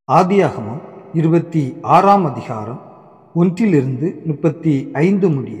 ஆதியாகமம் இருபத்தி ஆறாம் அதிகாரம் ஒன்றிலிருந்து முப்பத்தி ஐந்து முடிய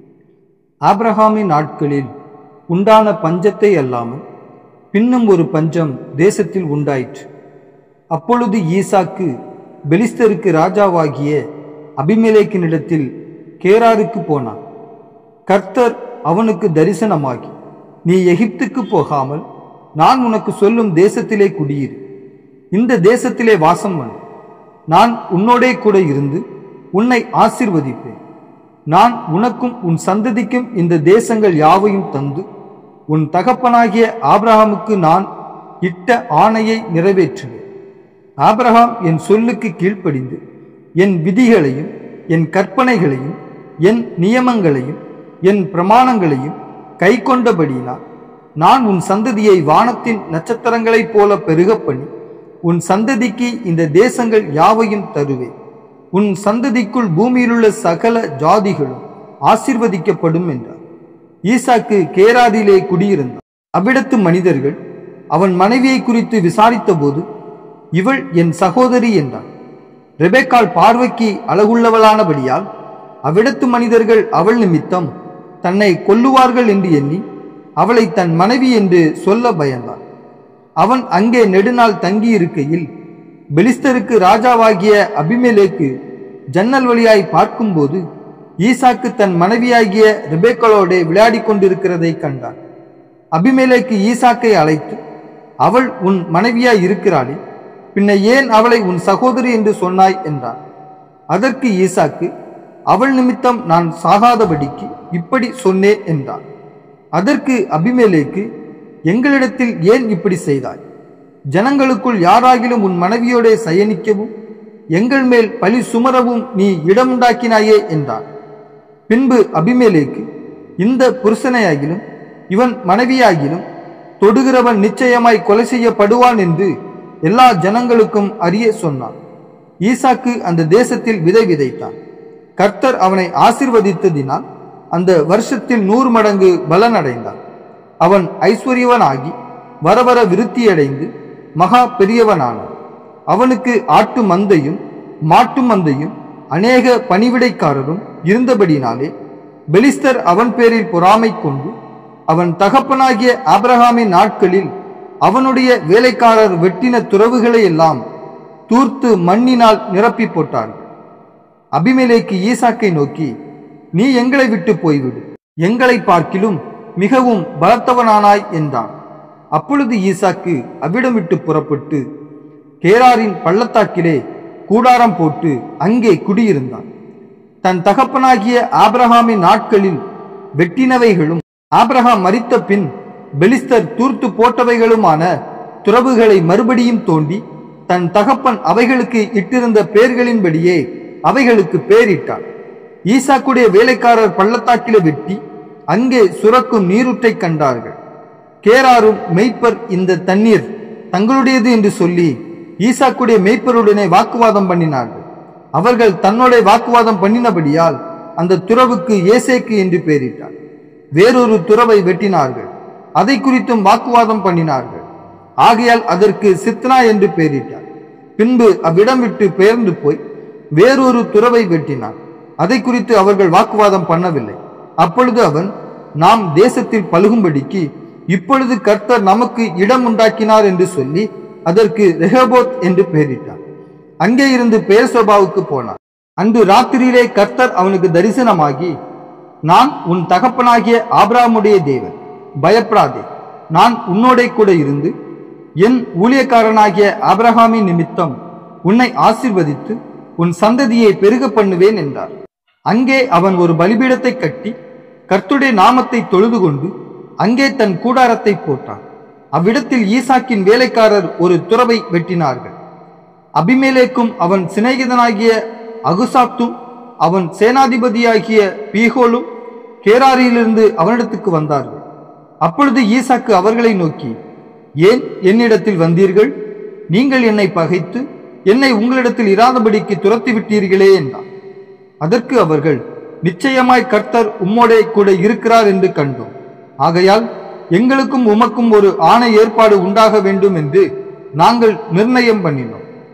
ஆபிரகாமின் நாட்களில் உண்டான பஞ்சத்தை அல்லாமல் பின்னும் ஒரு பஞ்சம் தேசத்தில் உண்டாயிற்று அப்பொழுது ஈசாக்கு பெலிஸ்தருக்கு ராஜாவாகிய அபிமெலேக்கினிடத்தில் கேராருக்கு போனான் கர்த்தர் அவனுக்கு தரிசனமாகி நீ எகிப்துக்கு போகாமல் நான் உனக்கு சொல்லும் தேசத்திலே குடியிரு இந்த தேசத்திலே வாசம் பண்ணு நான் உன்னோடே கூட இருந்து உன்னை ஆசிர்வதிப்பேன் நான் உனக்கும் உன் சந்ததிக்கும் இந்த தேசங்கள் யாவையும் தந்து உன் தகப்பனாகிய ஆபிரகாமுக்கு நான் இட்ட ஆணையை நிறைவேற்றுவேன் ஆபிரகாம் என் சொல்லுக்கு கீழ்ப்படிந்து என் விதிகளையும் என் கற்பனைகளையும் என் நியமங்களையும் என் பிரமாணங்களையும் கைக்கொண்டபடியினால் நான் உன் சந்ததியை வானத்தின் நட்சத்திரங்களைப் போல பெருகப் பண்ணி உன் சந்ததிக்கு இந்த தேசங்கள் யாவையும் தருவேன் உன் சந்ததிக்குள் பூமியிலுள்ள சகல ஜாதிகளும் ஆசிர்வதிக்கப்படும் என்றார் ஈசாக்கு கேராதிலே குடியிருந்தான் அவ்விடத்து மனிதர்கள் அவன் மனைவியை குறித்து விசாரித்தபோது இவள் என் சகோதரி என்றான் ரெபேக்காள் பார்வைக்கு அழகுள்ளவளானபடியால் அவ்விடத்து மனிதர்கள் அவள் நிமித்தம் தன்னை கொல்லுவார்கள் என்று எண்ணி அவளை தன் மனைவி என்று சொல்ல பயந்தான் அவன் அங்கே நெடுநாள் தங்கியிருக்கையில் பெலிஸ்தருக்கு ராஜாவாகிய அபிமெலேக்கு ஜன்னல் வழியாய் பார்க்கும்போது ஈசாக்கு தன் மனைவியாகிய ரெபேக்களோடே விளையாடிக் கொண்டிருக்கிறதை கண்டான் அபிமெலேக்கு ஈசாக்கை அழைத்து அவள் உன் மனைவியாய் இருக்கிறாளே பின்ன ஏன் அவளை உன் சகோதரி என்று சொன்னாய் என்றான் அதற்கு ஈசாக்கு அவள் நிமித்தம் நான் சாகாதபடிக்கு இப்படி சொன்னேன் என்றான் அதற்கு அபிமெலேக்கு எங்களிடத்தில் ஏன் இப்படி செய்தாய் ஜனங்களுக்குள் யாராகிலும் உன் மனைவியோடே சயனிக்கவும் எங்கள் மேல் பழி சுமரவும் நீ இடமுண்டாக்கினாயே என்றான் பின்பு அபிமேலேக்கு இந்த புருஷனையாகிலும் இவன் மனைவியாகிலும் தொடுகிறவன் நிச்சயமாய் கொலை செய்யப்படுவான் என்று எல்லா ஜனங்களுக்கும் அறிய சொன்னான் ஈசாக்கு அந்த தேசத்தில் விதை விதைத்தான் கர்த்தர் அவனை ஆசிர்வதித்ததினால் அந்த வருஷத்தில் நூறு மடங்கு பலனடைந்தான் அவன் ஐஸ்வர்யவனாகி வர வர விருத்தியடைந்து மகா பெரியவனானான் அவனுக்கு ஆட்டு மந்தையும் மாட்டு மந்தையும் அநேக பணிவிடைக்காரரும் இருந்தபடினாலே பெலிஸ்தர் அவன் பேரில் பொறாமை கொண்டு அவன் தகப்பனாகிய ஆபிரகாமின் நாட்களில் அவனுடைய வேலைக்காரர் வெட்டின துறவுகளை எல்லாம் தூர்த்து மண்ணினால் நிரப்பி போட்டார்கள் அபிமெலேக்கு ஈசாக்கை நோக்கி நீ எங்களை விட்டு போய்விடு எங்களை பார்க்கிலும் மிகவும் பலத்தவனானாய் என்றான் அப்பொழுது ஈசாக்கு அவ்விடம் விட்டு புறப்பட்டு கேராரின் பள்ளத்தாக்கிலே கூடாரம் போட்டு அங்கே குடியிருந்தான் தன் தகப்பனாகிய ஆபிரகாமின் நாட்களில் வெட்டினவைகளும் ஆபிரகாம் மரித்த பின் பெலிஸ்தர் தூர்த்து போட்டவைகளுமான துறவுகளை மறுபடியும் தோண்டி தன் தகப்பன் அவைகளுக்கு இட்டிருந்த பெயர்களின்படியே அவைகளுக்கு பேரிட்டான் ஈசாக்குடைய வேலைக்காரர் பள்ளத்தாக்கிலே வெட்டி அங்கே சுரக்கும் நீரூற்றை கண்டார்கள் கேராரும் மெய்ப்பர் இந்த தண்ணீர் தங்களுடையது என்று சொல்லி ஈசாக்குடைய மெய்ப்பருடனே வாக்குவாதம் பண்ணினார்கள் அவர்கள் தன்னோட வாக்குவாதம் பண்ணினபடியால் அந்த துறவுக்கு ஏசேக்கு என்று பெயரிட்டார் வேறொரு துறவை வெட்டினார்கள் அதை குறித்தும் வாக்குவாதம் பண்ணினார்கள் ஆகையால் அதற்கு சித்னா என்று பெயரிட்டார் பின்பு அவ்விடம் விட்டு பெயர்ந்து போய் வேறொரு துறவை வெட்டினான் அதை குறித்து அவர்கள் வாக்குவாதம் பண்ணவில்லை அப்பொழுது அவன் நாம் தேசத்தில் பழுகும்படிக்கு இப்பொழுது கர்த்தர் நமக்கு இடம் உண்டாக்கினார் என்று சொல்லி அதற்கு ரெஹபோத் என்று பெயரிட்டார் அங்கே இருந்து பேர்சோபாவுக்கு போனான் அன்று ராத்திரியிலே கர்த்தர் அவனுக்கு தரிசனமாகி நான் உன் தகப்பனாகிய ஆபிராமுடைய தேவன் பயப்படாதே நான் உன்னோடே கூட இருந்து என் ஊழியக்காரனாகிய ஆபிரகாமின் நிமித்தம் உன்னை ஆசிர்வதித்து உன் சந்ததியை பெருக பண்ணுவேன் என்றார் அங்கே அவன் ஒரு பலிபீடத்தை கட்டி கர்த்துடைய நாமத்தை தொழுது கொண்டு அங்கே தன் கூடாரத்தை போட்டான் அவ்விடத்தில் ஈசாக்கின் வேலைக்காரர் ஒரு துறவை வெட்டினார்கள் அபிமேலேக்கும் அவன் சிநேகிதனாகிய அகுசாத்தும் அவன் சேனாதிபதியாகிய பீகோலும் கேராரியிலிருந்து அவனிடத்துக்கு வந்தார்கள் அப்பொழுது ஈசாக்கு அவர்களை நோக்கி ஏன் என்னிடத்தில் வந்தீர்கள் நீங்கள் என்னை பகைத்து என்னை உங்களிடத்தில் இராதபடிக்கு துரத்தி விட்டீர்களே என்றான் அதற்கு அவர்கள் நிச்சயமாய் கர்த்தர் உம்மோடே கூட இருக்கிறார் என்று கண்டோம் ஆகையால் எங்களுக்கும் உமக்கும் ஒரு ஆணை ஏற்பாடு உண்டாக வேண்டும் என்று நாங்கள் நிர்ணயம் பண்ணினோம்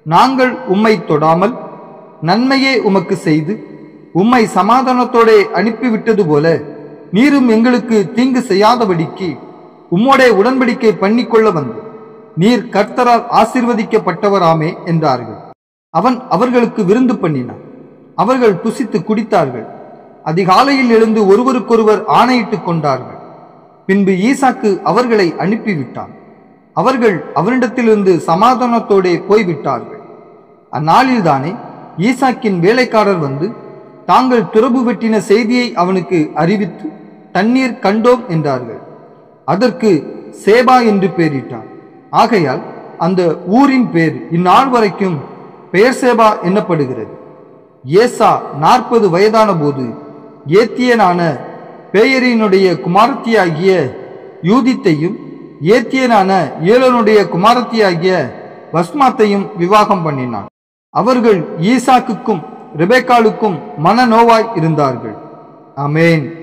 நாங்கள் உம்மை தொடாமல் நன்மையே உமக்கு செய்து உம்மை சமாதானத்தோடே அனுப்பிவிட்டது போல நீரும் எங்களுக்கு தீங்கு செய்யாதபடிக்கு உம்மோடே உடன்படிக்கை பண்ணிக்கொள்ள வந்து நீர் கர்த்தரால் ஆசிர்வதிக்கப்பட்டவராமே என்றார்கள் அவன் அவர்களுக்கு விருந்து பண்ணினான் அவர்கள் புசித்து குடித்தார்கள் அதிகாலையில் எழுந்து ஒருவருக்கொருவர் ஆணையிட்டுக் கொண்டார்கள் பின்பு ஈசாக்கு அவர்களை அனுப்பிவிட்டான் அவர்கள் அவனிடத்திலிருந்து சமாதானத்தோடே போய்விட்டார்கள் அந்நாளில்தானே ஈசாக்கின் வேலைக்காரர் வந்து தாங்கள் துறவு வெட்டின செய்தியை அவனுக்கு அறிவித்து தண்ணீர் கண்டோம் என்றார்கள் அதற்கு சேபா என்று பெயரிட்டான் ஆகையால் அந்த ஊரின் பேர் இந்நாள் வரைக்கும் பெயர் சேபா என்னப்படுகிறது ஏசா நாற்பது வயதான போது ஏத்தியனான பேயரினுடைய குமாரத்தியாகிய யூதித்தையும் ஏத்தியனான ஏலனுடைய குமாரத்தியாகிய வஸ்மாத்தையும் விவாகம் பண்ணினான் அவர்கள் ஈசாக்குக்கும் ரெபேக்காலுக்கும் மனநோவாய் இருந்தார்கள் அமேன்